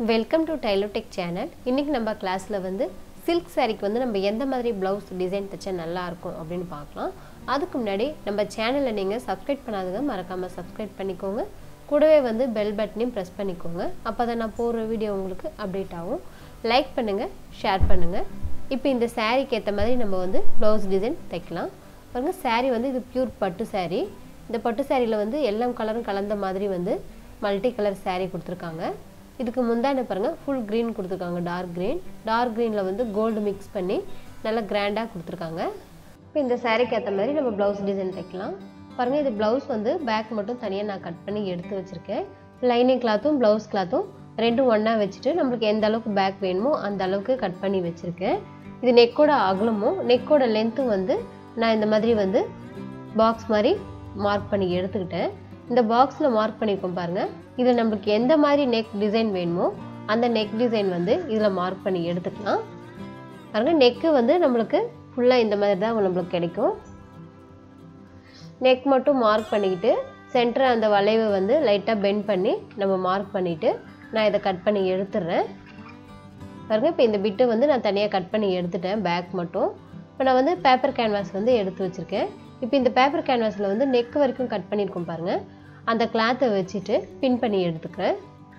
welcome to டைலோடெக் channel இன்றைக்கி நம்ம கிளாஸில் வந்து சில்க் சாரீக்கு வந்து நம்ம எந்த மாதிரி ப்ளவுஸ் டிசைன் தைச்சா நல்லா இருக்கும் அப்படின்னு பார்க்கலாம் அதுக்கு முன்னாடி நம்ம சேனலை நீங்கள் சப்ஸ்கிரைப் பண்ணாதவங்க மறக்காமல் சப்ஸ்கிரைப் பண்ணிக்கோங்க கூடவே வந்து பெல் பட்டனையும் ப்ரெஸ் பண்ணிக்கோங்க அப்போ தான் நான் போடுற வீடியோ உங்களுக்கு அப்டேட் ஆகும் லைக் பண்ணுங்கள் ஷேர் பண்ணுங்கள் இப்போ இந்த சாரீக்கு ஏற்ற மாதிரி நம்ம வந்து ப்ளவுஸ் டிசைன் தைக்கலாம் பாருங்கள் saree வந்து இது பியூர் பட்டு saree இந்த பட்டு சாரியில் வந்து எல்லா கலரும் கலந்த மாதிரி வந்து மல்டி கலர் saree கொடுத்துருக்காங்க இதுக்கு முந்தான பாருங்கள் ஃபுல் க்ரீன் கொடுத்துருக்காங்க டார்க் க்ரீன் டார்க் க்ரீனில் வந்து கோல்டு மிக்ஸ் பண்ணி நல்லா கிராண்டாக கொடுத்துருக்காங்க இப்போ இந்த சாரீக்கு ஏற்ற மாதிரி நம்ம ப்ளவுஸ் டிசைன் தைக்கலாம் பாருங்கள் இது ப்ளவுஸ் வந்து பேக் மட்டும் தனியாக நான் கட் பண்ணி எடுத்து வச்சுருக்கேன் லைனிங் கிளாத்தும் ப்ளவுஸ் கிளாத்தும் ரெண்டும் ஒன்றா வச்சுட்டு நம்மளுக்கு எந்த அளவுக்கு பேக் வேணுமோ அந்த அளவுக்கு கட் பண்ணி வச்சுருக்கேன் இது நெக்கோட அகலமும் நெக்கோட லென்த்தும் வந்து நான் இந்த மாதிரி வந்து பாக்ஸ் மாதிரி மார்க் பண்ணி எடுத்துக்கிட்டேன் இந்த பாக்ஸில் மார்க் பண்ணியிருக்கோம் பாருங்கள் இதில் நம்மளுக்கு எந்த மாதிரி நெக் டிசைன் வேணுமோ அந்த நெக் டிசைன் வந்து இதில் மார்க் பண்ணி எடுத்துக்கலாம் பாருங்கள் நெக்கு வந்து நம்மளுக்கு ஃபுல்லாக இந்த மாதிரி தான் நம்மளுக்கு கிடைக்கும் நெக் மட்டும் மார்க் பண்ணிக்கிட்டு சென்டர் அந்த வளைவை வந்து லைட்டாக பெண்ட் பண்ணி நம்ம மார்க் பண்ணிவிட்டு நான் இதை கட் பண்ணி எடுத்துடுறேன் பாருங்க இப்போ இந்த பிட்டு வந்து நான் தனியாக கட் பண்ணி எடுத்துட்டேன் பேக் மட்டும் இப்போ நான் வந்து பேப்பர் கேன்வாஸ் வந்து எடுத்து வச்சுருக்கேன் இப்போ இந்த பேப்பர் கேன்வாஸில் வந்து நெக் வரைக்கும் கட் பண்ணியிருக்கோம் பாருங்கள் அந்த கிளாத்தை வச்சுட்டு பின் பண்ணி எடுத்துக்கிறேன்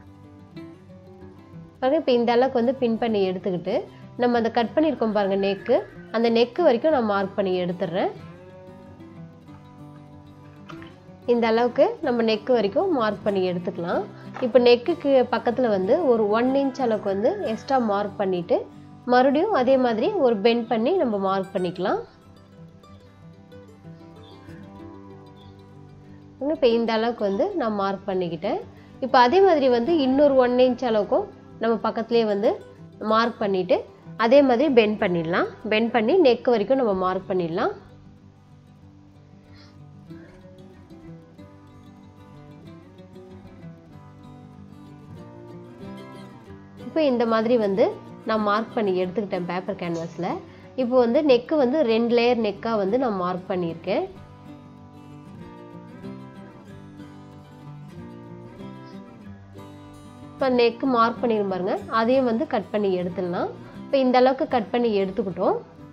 பாருங்க இப்போ இந்த அளவுக்கு வந்து பின் பண்ணி எடுத்துக்கிட்டு நம்ம அந்த கட் பண்ணியிருக்கோம் பாருங்கள் நெக்கு அந்த நெக்கு வரைக்கும் நான் மார்க் பண்ணி எடுத்துடுறேன் இந்த அளவுக்கு நம்ம நெக்கு வரைக்கும் மார்க் பண்ணி எடுத்துக்கலாம் இப்போ நெக்குக்கு பக்கத்தில் வந்து ஒரு ஒன் இன்ச் அளவுக்கு வந்து எக்ஸ்ட்ரா மார்க் பண்ணிவிட்டு மறுபடியும் அதே மாதிரி ஒரு பெண்ட் பண்ணி நம்ம மார்க் பண்ணிக்கலாம் இப்போ இந்த அளவுக்கு வந்து நான் மார்க் பண்ணிக்கிட்டேன் இப்போ அதே மாதிரி வந்து இன்னொரு ஒன் இன்ச் அளவுக்கும் நம்ம பக்கத்துலேயே வந்து மார்க் பண்ணிவிட்டு அதே மாதிரி பெண்ட் பண்ணிடலாம் பெண்ட் பண்ணி நெக் வரைக்கும் நம்ம மார்க் பண்ணிடலாம் இப்போ இந்த மாதிரி வந்து நான் மார்க் பண்ணி எடுத்துக்கிட்டேன் பேப்பர் கேன்வாஸில் இப்போ வந்து நெக்கு வந்து ரெண்டு லேயர் நெக்காக வந்து நான் மார்க் பண்ணியிருக்கேன் இப்போ நெக்கு மார்க் பண்ணிடும் பாருங்க அதையும் வந்து கட் பண்ணி எடுத்துடலாம் இப்போ இந்த அளவுக்கு கட் பண்ணி எடுத்துக்கிட்டோம்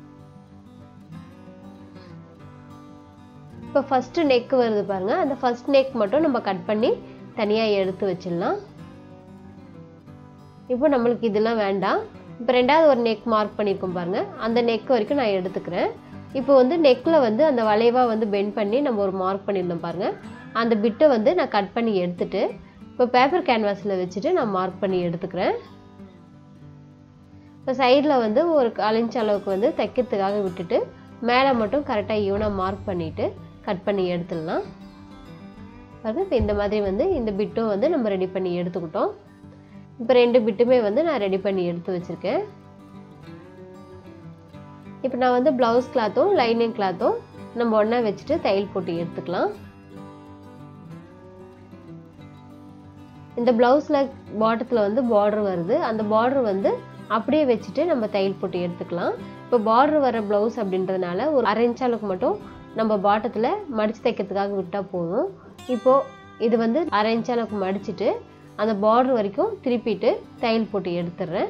இப்போ ஃபஸ்ட்டு நெக் வருது பாருங்க அந்த ஃபஸ்ட் நெக் மட்டும் நம்ம கட் பண்ணி தனியாக எடுத்து வச்சிடலாம் இப்போ நம்மளுக்கு இதெல்லாம் வேண்டாம் இப்போ ரெண்டாவது ஒரு நெக் மார்க் பண்ணியிருக்கோம் பாருங்கள் அந்த நெக் வரைக்கும் நான் எடுத்துக்கிறேன் இப்போ வந்து நெக்கில் வந்து அந்த வளைவாக வந்து பெண்ட் பண்ணி நம்ம ஒரு மார்க் பண்ணியிருந்தோம் பாருங்கள் அந்த பிட்டை வந்து நான் கட் பண்ணி எடுத்துட்டு இப்போ பேப்பர் கேன்வாஸில் வச்சுட்டு நான் மார்க் பண்ணி எடுத்துக்கிறேன் இப்போ சைடில் வந்து ஒரு கால் இன்ச் அளவுக்கு வந்து தைக்கிறதுக்காக விட்டுட்டு மேலே மட்டும் கரெக்டாக ஈவனாக மார்க் பண்ணிவிட்டு கட் பண்ணி எடுத்துடலாம் பாருங்க இப்போ இந்த மாதிரி வந்து இந்த பிட்டும் வந்து நம்ம ரெடி பண்ணி எடுத்துக்கிட்டோம் இப்போ ரெண்டு பிட்டுமே வந்து நான் ரெடி பண்ணி எடுத்து வச்சுருக்கேன் இப்போ நான் வந்து ப்ளவுஸ் கிளாத்தும் லைனிங் கிளாத்தும் நம்ம ஒன்றா வச்சுட்டு தையல் போட்டு எடுத்துக்கலாம் இந்த ப்ளவுஸில் பாட்டத்தில் வந்து பார்டர் வருது அந்த பார்டர் வந்து அப்படியே வச்சுட்டு நம்ம தையல் போட்டு எடுத்துக்கலாம் இப்போ பார்டர் வர ப்ளவுஸ் அப்படின்றதுனால ஒரு அரை இன்ச் அளவுக்கு மட்டும் நம்ம பாட்டத்தில் மடித்து தைக்கிறதுக்காக விட்டால் போதும் இப்போது இது வந்து அரை இன்ச் அளவுக்கு மடிச்சுட்டு அந்த பார்டர் வரைக்கும் திருப்பிட்டு தையல் போட்டு எடுத்துடுறேன்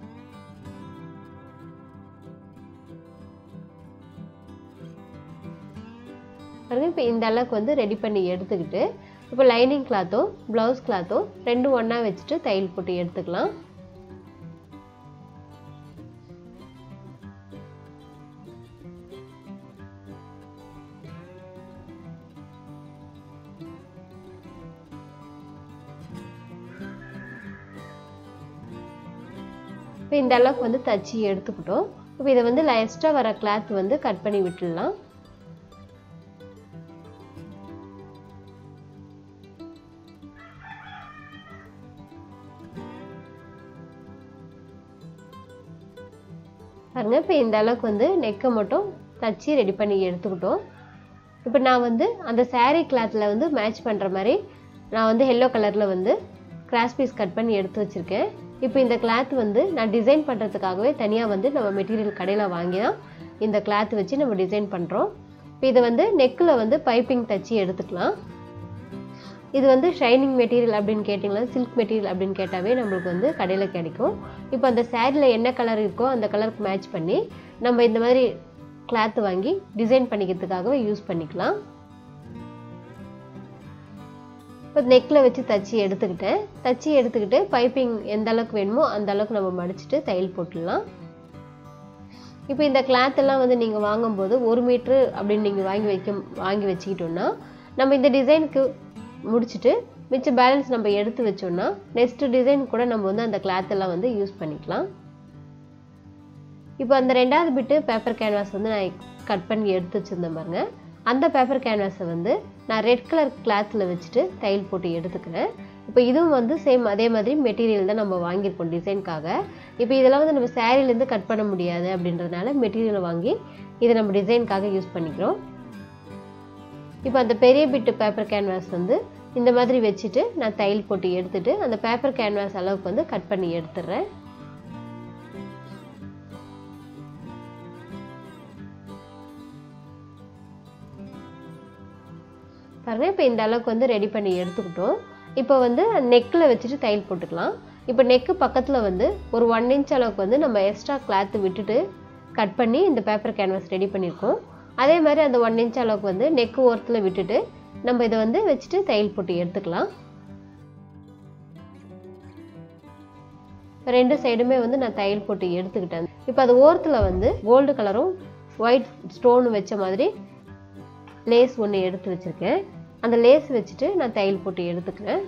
பாருங்க இப்போ இந்த அளவுக்கு வந்து ரெடி பண்ணி எடுத்துக்கிட்டு இப்போ லைனிங் கிளாத்தும் ப்ளவுஸ் கிளாத்தும் ரெண்டும் ஒன்றா வச்சுட்டு தையல் போட்டு எடுத்துக்கலாம் இப்போ இந்த அளவுக்கு வந்து தச்சு எடுத்துக்கிட்டோம் இப்போ இதை வந்து எக்ஸ்ட்ரா வர கிளாத் வந்து கட் பண்ணி விட்டுடலாம் பாருங்க இப்போ இந்த அளவுக்கு வந்து நெக்கை மட்டும் தச்சு ரெடி பண்ணி எடுத்துக்கிட்டோம் இப்போ நான் வந்து அந்த saree கிளாத்தில் வந்து மேட்ச் பண்ணுற மாதிரி நான் வந்து எல்லோ கலரில் வந்து கிராஸ் பீஸ் கட் பண்ணி எடுத்து வச்சுருக்கேன் இப்போ இந்த கிளாத் வந்து நான் டிசைன் பண்ணுறதுக்காகவே தனியாக வந்து நம்ம மெட்டீரியல் கடையில் வாங்கி தான் இந்த கிளாத் வச்சு நம்ம டிசைன் பண்ணுறோம் இப்போ இதை வந்து நெக்கில் வந்து பைப்பிங் தச்சு எடுத்துக்கலாம் இது வந்து ஷைனிங் மெட்டீரியல் அப்படின்னு கேட்டிங்கன்னா சில்க் மெட்டீரியல் அப்படின்னு கேட்டாவே நம்மளுக்கு வந்து கடையில் கிடைக்கும் இப்போ அந்த சேரீயில் என்ன கலர் இருக்கோ அந்த கலருக்கு மேட்ச் பண்ணி நம்ம இந்த மாதிரி கிளாத் வாங்கி டிசைன் பண்ணிக்கிறதுக்காகவே யூஸ் பண்ணிக்கலாம் இப்போ நெக்கில் வச்சு தச்சு எடுத்துக்கிட்டேன் தச்சு எடுத்துக்கிட்டு பைப்பிங் எந்த அளவுக்கு வேணுமோ அந்த அளவுக்கு நம்ம மடிச்சுட்டு தையல் போட்டுடலாம் இப்போ இந்த கிளாத் எல்லாம் வந்து நீங்கள் வாங்கும்போது ஒரு மீட்ரு அப்படின்னு நீங்கள் வாங்கி வைக்க வாங்கி வச்சுக்கிட்டோன்னா நம்ம இந்த டிசைனுக்கு முடிச்சுட்டு மிச்ச பேலன்ஸ் நம்ம எடுத்து வச்சோம்னா நெக்ஸ்ட் டிசைன் கூட நம்ம வந்து அந்த கிளாத் எல்லாம் வந்து யூஸ் பண்ணிக்கலாம் இப்போ அந்த ரெண்டாவது பிட்டு பேப்பர் கேன்வாஸ் வந்து நான் கட் பண்ணி எடுத்து வச்சுருந்தேன் பாருங்க அந்த பேப்பர் கேன்வாஸை வந்து நான் ரெட் கலர் கிளாத்தில் வச்சுட்டு தையல் போட்டு எடுத்துக்கிறேன் இப்போ இதுவும் வந்து சேம் அதே மாதிரி மெட்டீரியல் தான் நம்ம வாங்கியிருக்கோம் டிசைனுக்காக இப்போ இதெல்லாம் வந்து நம்ம சேரீலேருந்து கட் பண்ண முடியாது அப்படின்றதுனால மெட்டீரியல் வாங்கி இதை நம்ம டிசைனுக்காக யூஸ் பண்ணிக்கிறோம் இப்போ அந்த பெரிய பிட்டு பேப்பர் கேன்வாஸ் வந்து இந்த மாதிரி வச்சுட்டு நான் தையல் போட்டு எடுத்துட்டு அந்த பேப்பர் கேன்வாஸ் அளவுக்கு வந்து கட் பண்ணி எடுத்துடுறேன் பாருங்க இப்போ இந்த அளவுக்கு வந்து ரெடி பண்ணி எடுத்துக்கிட்டோம் இப்போ வந்து நெக்கில் வச்சுட்டு தையல் போட்டுக்கலாம் இப்போ நெக்கு பக்கத்தில் வந்து ஒரு ஒன் இன்ச் அளவுக்கு வந்து நம்ம எக்ஸ்ட்ரா கிளாத்து விட்டுட்டு கட் பண்ணி இந்த பேப்பர் கேன்வாஸ் ரெடி பண்ணியிருக்கோம் அதே மாதிரி அந்த ஒன் இன்ச் அளவுக்கு வந்து நெக்கு ஓரத்தில் விட்டுட்டு நம்ம இதை வந்து வச்சுட்டு தையல் போட்டு எடுத்துக்கலாம் ரெண்டு சைடுமே வந்து நான் தையல் போட்டு எடுத்துக்கிட்டேன் இப்போ அது ஓரத்தில் வந்து கோல்டு கலரும் ஒயிட் ஸ்டோன் வச்ச மாதிரி லேஸ் ஒன்று எடுத்து வச்சுருக்கேன் அந்த லேஸ் வச்சுட்டு நான் தையல் போட்டு எடுத்துக்கிறேன்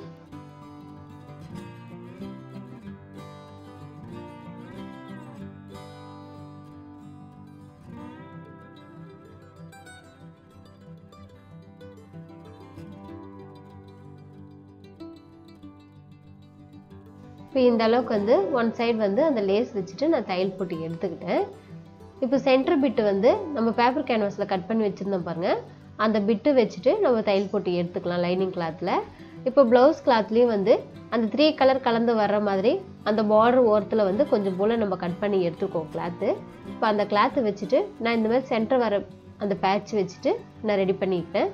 இப்போ இந்த அளவுக்கு வந்து ஒன் சைடு வந்து அந்த லேஸ் வச்சுட்டு நான் தையல் போட்டு எடுத்துக்கிட்டேன் இப்போ சென்டர் பிட்டு வந்து நம்ம பேப்பர் கேன்வாஸில் கட் பண்ணி வச்சுருந்தோம் பாருங்கள் அந்த பிட்டு வச்சுட்டு நம்ம தையல் போட்டு எடுத்துக்கலாம் லைனிங் கிளாத்தில் இப்போ ப்ளவுஸ் கிளாத்லேயும் வந்து அந்த த்ரீ கலர் கலந்து வர்ற மாதிரி அந்த பார்டர் ஓரத்தில் வந்து கொஞ்சம் போல் நம்ம கட் பண்ணி எடுத்துக்கோம் கிளாத்து இப்போ அந்த கிளாத்தை வச்சுட்டு நான் இந்த மாதிரி சென்டர் வர அந்த பேட்ச் வச்சுட்டு நான் ரெடி பண்ணிக்கிட்டேன்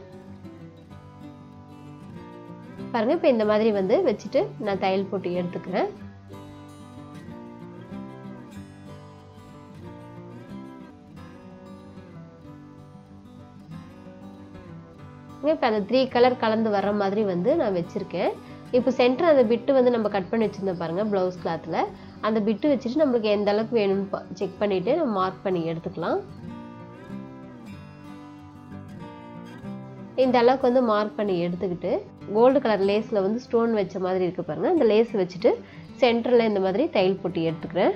பாருங்கள் இப்போ இந்த மாதிரி வந்து வச்சுட்டு நான் தையல் போட்டு எடுத்துக்கிறேன் இப்போ அந்த த்ரீ கலர் கலந்து வர்ற மாதிரி வந்து நான் வச்சுருக்கேன் இப்போ சென்டர் அந்த பிட்டு வந்து நம்ம கட் பண்ணி வச்சுருந்தோம் பாருங்கள் ப்ளவுஸ் கிளாத்தில் அந்த பிட்டு வச்சுட்டு நம்மளுக்கு எந்த அளவுக்கு வேணும்னு செக் பண்ணிவிட்டு நம்ம மார்க் பண்ணி எடுத்துக்கலாம் இந்த அளவுக்கு வந்து மார்க் பண்ணி எடுத்துக்கிட்டு கோல்டு கலர் லேஸில் வந்து ஸ்டோன் வச்ச மாதிரி இருக்குது பாருங்கள் அந்த லேஸ் வச்சுட்டு சென்டரில் இந்த மாதிரி தையல் போட்டு எடுத்துக்கிறேன்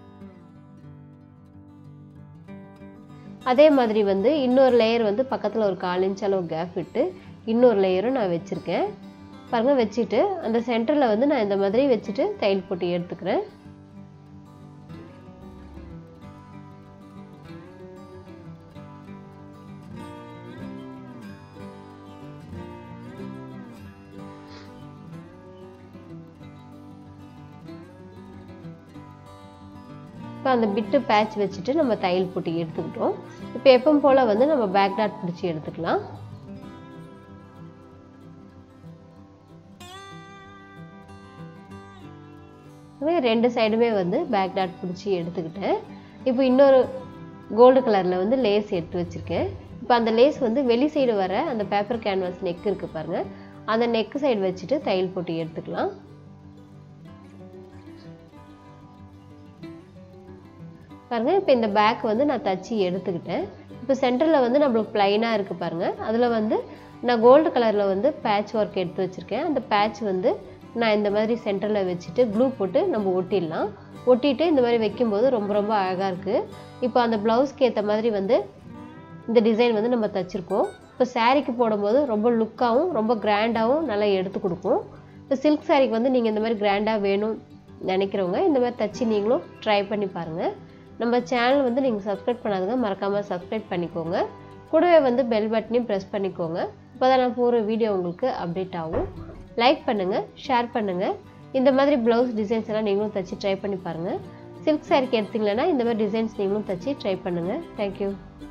அதே மாதிரி வந்து இன்னொரு லேயர் வந்து பக்கத்தில் ஒரு கால் இன்ச் அளவு கேப் விட்டு இன்னொரு லேயரும் நான் வச்சுருக்கேன் பாருங்கள் வச்சுட்டு அந்த சென்டரில் வந்து நான் இந்த மாதிரி வச்சுட்டு தையல் போட்டு எடுத்துக்கிறேன் இப்போ அந்த பிட்டு பேட்ச் வச்சுட்டு நம்ம தையல் போட்டு எடுத்துக்கிட்டோம் இப்போ எப்பவும் போல் வந்து நம்ம பேக் டாட் பிடிச்சி எடுத்துக்கலாம் ரெண்டு சைடுமே வந்து பேக் டாட் பிடிச்சி எடுத்துக்கிட்டேன் இப்போ இன்னொரு கோல்டு கலரில் வந்து லேஸ் எடுத்து வச்சுருக்கேன் இப்போ அந்த லேஸ் வந்து வெளி சைடு வர அந்த பேப்பர் கேன்வாஸ் நெக் இருக்குது பாருங்கள் அந்த நெக் சைடு வச்சுட்டு தையல் போட்டு எடுத்துக்கலாம் பாருங்கள் இப்போ இந்த பேக் வந்து நான் தச்சு எடுத்துக்கிட்டேன் இப்போ சென்டரில் வந்து நம்மளுக்கு ப்ளைனாக இருக்குது பாருங்கள் அதில் வந்து நான் கோல்டு கலரில் வந்து பேட்ச் ஒர்க் எடுத்து வச்சுருக்கேன் அந்த பேட்ச் வந்து நான் இந்த மாதிரி சென்டரில் வச்சுட்டு க்ளூ போட்டு நம்ம ஒட்டிடலாம் ஒட்டிட்டு இந்த மாதிரி வைக்கும்போது ரொம்ப ரொம்ப அழகாக இருக்குது இப்போ அந்த ப்ளவுஸ்க்கு ஏற்ற மாதிரி வந்து இந்த டிசைன் வந்து நம்ம தச்சுருக்கோம் இப்போ சாரீக்கு போடும்போது ரொம்ப லுக்காகவும் ரொம்ப கிராண்டாகவும் நல்லா எடுத்து கொடுக்கும் இப்போ சில்க் சாரீக்கு வந்து நீங்கள் இந்த மாதிரி கிராண்டாக வேணும் நினைக்கிறவங்க இந்த மாதிரி தச்சு நீங்களும் ட்ரை பண்ணி பாருங்கள் நம்ம சேனல் வந்து நீங்கள் சப்ஸ்கிரைப் பண்ணாதுங்க மறக்காமல் சப்ஸ்கிரைப் பண்ணிக்கோங்க கூடவே வந்து பெல் பட்டனையும் ப்ரெஸ் பண்ணிக்கோங்க இப்போ தான் நான் போகிற வீடியோ உங்களுக்கு அப்டேட் ஆகும் லைக் பண்ணுங்கள் ஷேர் பண்ணுங்கள் இந்த மாதிரி ப்ளவுஸ் டிசைன்ஸ் எல்லாம் நீங்களும் தச்சு ட்ரை பண்ணி பாருங்கள் சில்க் சாரிக்கு எடுத்தீங்களன்னா இந்த மாதிரி டிசைன்ஸ் நீங்களும் தச்சு ட்ரை பண்ணுங்கள் தேங்க்யூ